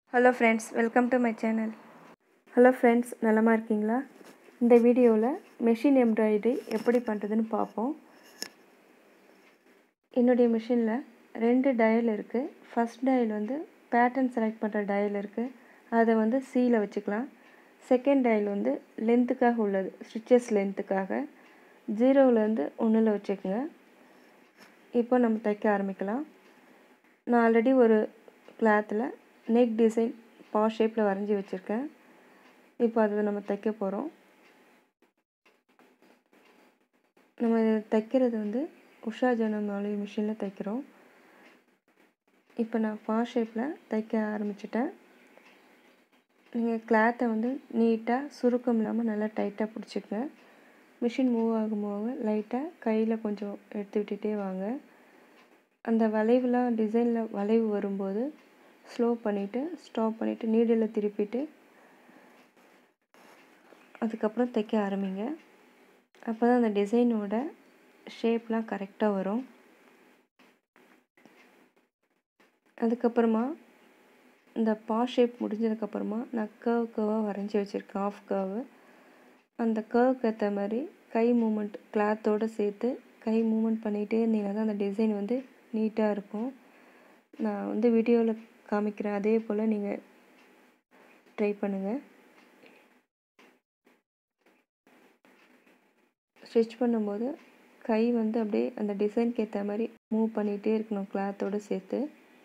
hello friends welcome to my channel hello friends நலமா இருக்கீங்களா இந்த வீடியோவில் மெஷின் எம்ப்ராய்டரி எப்படி பண்ணுறதுன்னு பார்ப்போம் என்னுடைய மிஷினில் ரெண்டு டயல் இருக்குது ஃபஸ்ட் டயல் வந்து பேட்டர்ன் செலக்ட் பண்ணுற டயல் இருக்குது அதை வந்து சீல வச்சுக்கலாம் செகண்ட் டயல் வந்து லென்த்துக்காக உள்ளது ஸ்டிச்சஸ் லென்த்துக்காக ஜீரோவிலேருந்து ஒன்றில் வச்சுக்கோங்க இப்போ நம்ம தைக்க ஆரம்பிக்கலாம் நான் ஆல்ரெடி ஒரு கிளாத்தில் நெக் டிசைன் பா ஷேப்பில் வரைஞ்சி வச்சுருக்கேன் இப்போ அதை நம்ம தைக்க போகிறோம் நம்ம இதை தைக்கிறது வந்து உஷா ஜனமாலி மிஷினில் தைக்கிறோம் இப்போ நான் பா ஷேப்பில் தைக்க ஆரம்பிச்சிட்டேன் நீங்கள் கிளாத்தை வந்து நீட்டாக சுருக்கம் இல்லாமல் நல்லா டைட்டாக பிடிச்சிக்கங்க மிஷின் மூவ் ஆகும் போக லைட்டாக கையில் கொஞ்சம் எடுத்து விட்டுட்டே வாங்க அந்த வளைவுலாம் டிசைனில் வளைவு வரும்போது ஸ்லோ பண்ணிவிட்டு ஸ்டாப் பண்ணிவிட்டு நீடில் திருப்பிட்டு அதுக்கப்புறம் தைக்க ஆரம்பிங்க அப்போ தான் அந்த டிசைனோட ஷேப்லாம் கரெக்டாக வரும் அதுக்கப்புறமா இந்த பா ஷேப் முடிஞ்சதுக்கப்புறமா நான் கர்வ் கர்வாக வரைஞ்சி வச்சுருக்கேன் ஆஃப் கர்வு அந்த கர்வுக்கு ஏற்ற மாதிரி கை மூமெண்ட் கிளாத்தோடு சேர்த்து கை மூமெண்ட் பண்ணிகிட்டே இருந்தீங்கன்னா தான் அந்த டிசைன் வந்து நீட்டாக இருக்கும் நான் வந்து வீடியோவில் காமிக்கிறேன் அதே போல் நீங்கள் ட்ரை பண்ணுங்கள் ஸ்டிச் பண்ணும்போது கை வந்து அப்படியே அந்த டிசைனுக்கு ஏற்ற மாதிரி மூவ் பண்ணிகிட்டே இருக்கணும் கிளாத்தோடு சேர்த்து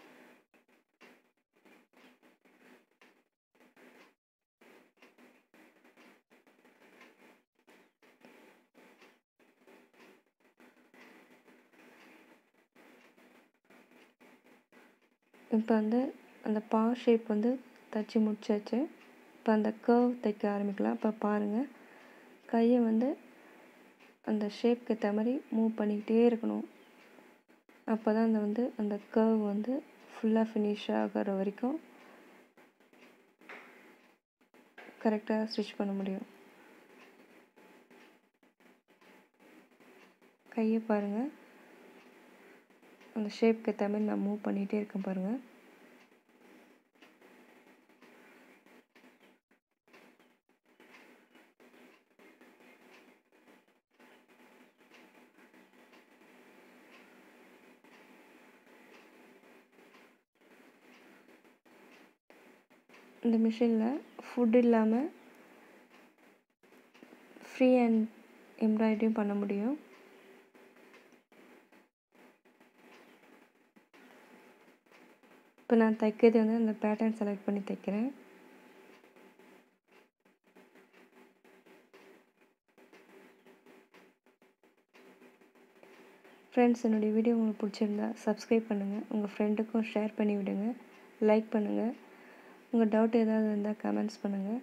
இப்போ வந்து அந்த பா ஷேப் வந்து தைச்சி முடிச்சாச்சு இப்போ அந்த கர்வ் தைக்க ஆரம்பிக்கலாம் இப்போ பாருங்கள் கையை வந்து அந்த ஷேப்க்கு ஏற்ற மாதிரி மூவ் பண்ணிக்கிட்டே இருக்கணும் அப்போ தான் அந்த வந்து அந்த கர்வ் வந்து ஃபுல்லாக ஃபினிஷ் ஆகிற வரைக்கும் கரெக்டாக ஸ்டிச் பண்ண முடியும் கையை பாருங்கள் அந்த ஷேப்க்கு ஏற்ற மாதிரி நான் மூவ் பண்ணிகிட்டே இருக்கேன் பாருங்கள் இந்த மிஷினில் ஃபுட் இல்லாமல் ஃப்ரீ ஹேண்ட் எம்ப்ராய்டரியும் பண்ண முடியும் இப்போ நான் தைக்கிறது வந்து அந்த பேட்டர்ன் செலக்ட் பண்ணி தைக்கிறேன் ஃப்ரெண்ட்ஸ் என்னுடைய வீடியோ உங்களுக்கு பிடிச்சிருந்தா சப்ஸ்கிரைப் பண்ணுங்கள் உங்கள் ஃப்ரெண்டுக்கும் ஷேர் பண்ணி விடுங்க லைக் பண்ணுங்கள் உங்கள் டவுட் ஏதாவது இருந்தால் கமெண்ட்ஸ் பண்ணுங்கள்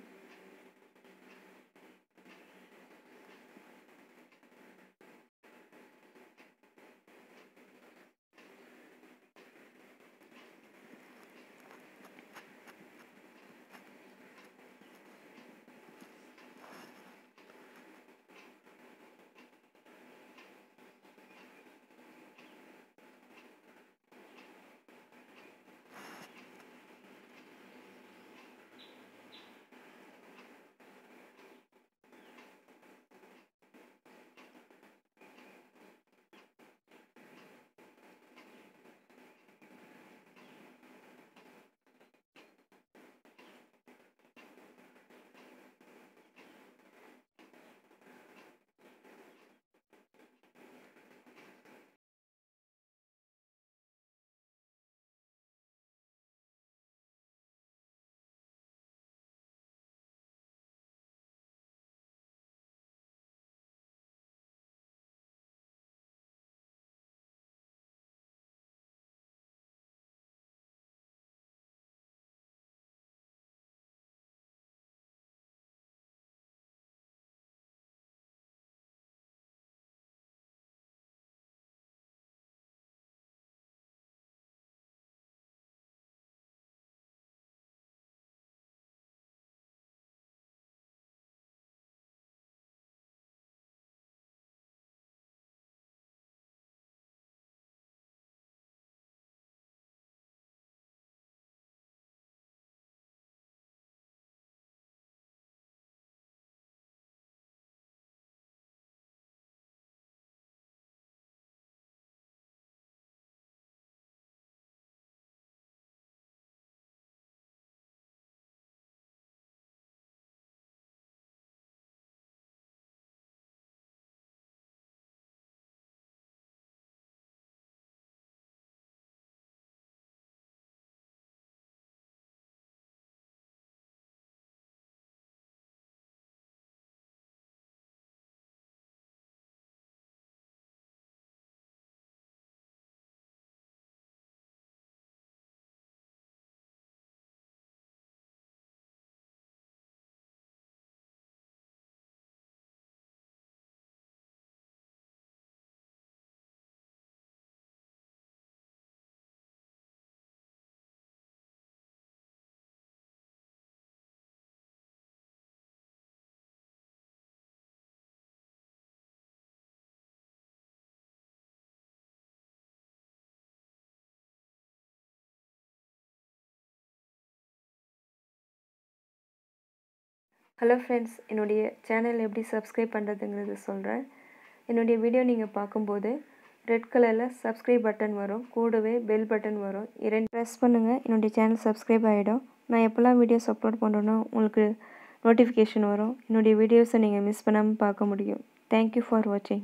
ஹலோ ஃப்ரெண்ட்ஸ் என்னுடைய சேனல் எப்படி சப்ஸ்கிரைப் பண்ணுறதுங்கிறது சொல்கிறேன் என்னுடைய வீடியோ நீங்கள் பார்க்கும்போது ரெட் கலரில் சப்ஸ்கிரைப் பட்டன் வரும் கூடவே பெல் பட்டன் வரும் இரண்டு ப்ரெஸ் பண்ணுங்கள் என்னுடைய சேனல் சப்ஸ்கிரைப் ஆகிடும் நான் எப்போல்லாம் வீடியோஸ் அப்லோட் பண்ணுறேனோ உங்களுக்கு நோட்டிஃபிகேஷன் வரும் என்னுடைய வீடியோஸை நீங்கள் மிஸ் பண்ணாமல் பார்க்க முடியும் தேங்க்யூ ஃபார் வாட்சிங்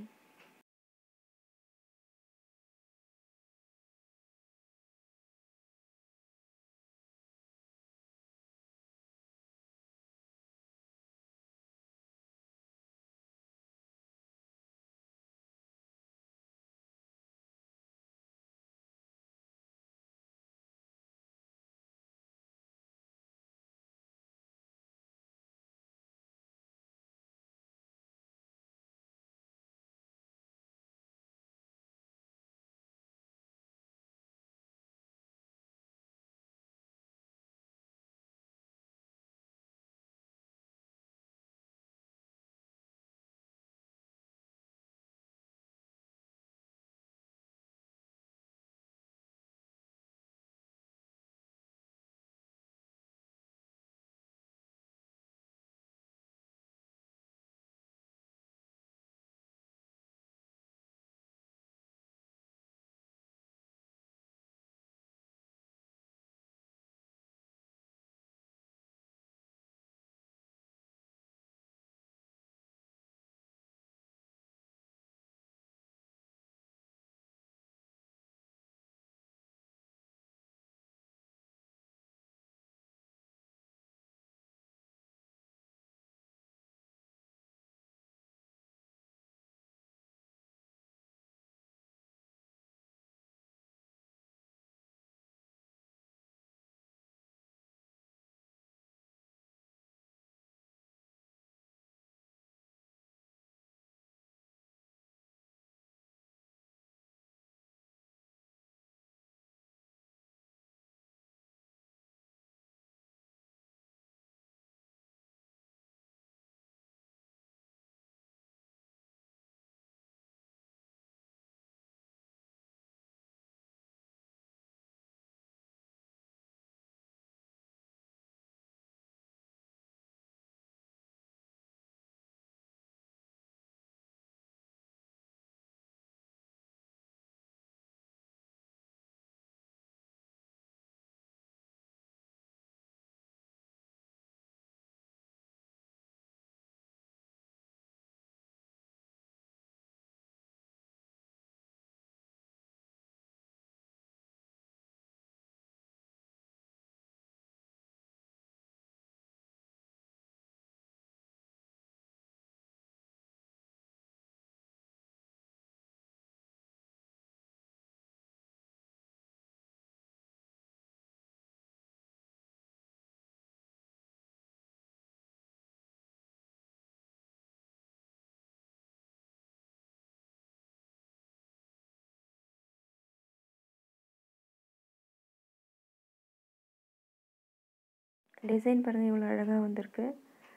டிசைன் பாருங்கள் இவ்வளோ அழகாக வந்திருக்கு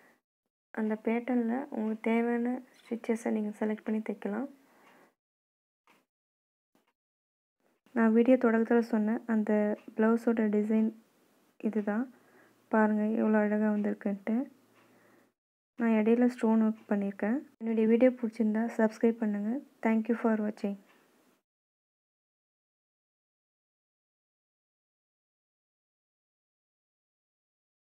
அந்த பேட்டர்னில் உங்களுக்கு தேவையான ஸ்டிச்சஸை நீங்கள் செலக்ட் பண்ணி தைக்கலாம் நான் வீடியோ தொடக்கத்தில் சொன்னேன் அந்த ப்ளவுஸோட டிசைன் இது தான் பாருங்கள் எவ்வளோ அழகாக வந்திருக்குன்ட்டு நான் இடையில ஸ்டோன் ஒர்க் பண்ணியிருக்கேன் என்னுடைய வீடியோ பிடிச்சிருந்தா சப்ஸ்கிரைப் பண்ணுங்கள் தேங்க்யூ ஃபார் வாட்சிங்